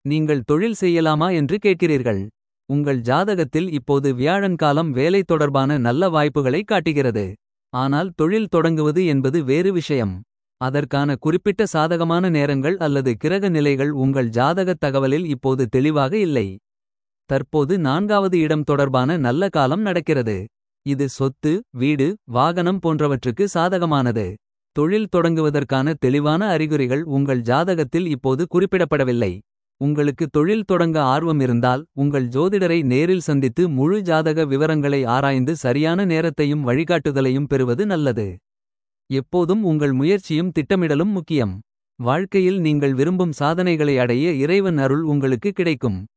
நீங்கள் தொழில் செய்யலாமா என்று கேட்கிறீர்கள். உங்கள் ஜாதகத்தில் இப்போது வியாழன் காலம் வேலை தொடர்பான நல்ல வாய்ப்புகளை காட்டுகிறது. ஆனால் தொழில் தொடங்குவது என்பது வேறு விஷயம். அதற்கான குறிப்பிட்ட சாதகமான நேரங்கள் அல்லது கிரக நிலைகள் உங்கள் ஜாதகத் தகவலில் இப்போது தெளிவாக இல்லை. தற்போது நான்காவது இடம் தொடர்பான நல்ல காலம் நடக்கிறது. இது சொத்து வீடு வாகனம் போன்றவற்றுக்கு சாதகமானது. தொழில் தொடங்குவதற்கான தெளிவான அறிகுறிகள் உங்கள் ஜாதகத்தில் இப்போது குறிப்பிடப்படவில்லை. உங்களுக்கு தொழில் தொடங்க ஆர்வம் இருந்தால் உங்கள் ஜோதிடரை நேரில் சந்தித்து முழு ஜாதக விவரங்களை ஆராய்ந்து சரியான நேரத்தையும் வழிகாட்டுதலையும் பெறுவது நல்லது. எப்போதும் உங்கள் முயற்சியும் திட்டமிடலும் முக்கியம். வாழ்க்கையில் நீங்கள் விரும்பும் சாதனைகளை அடைய இறைவன் அருள் உங்களுக்கு கிடைக்கும்.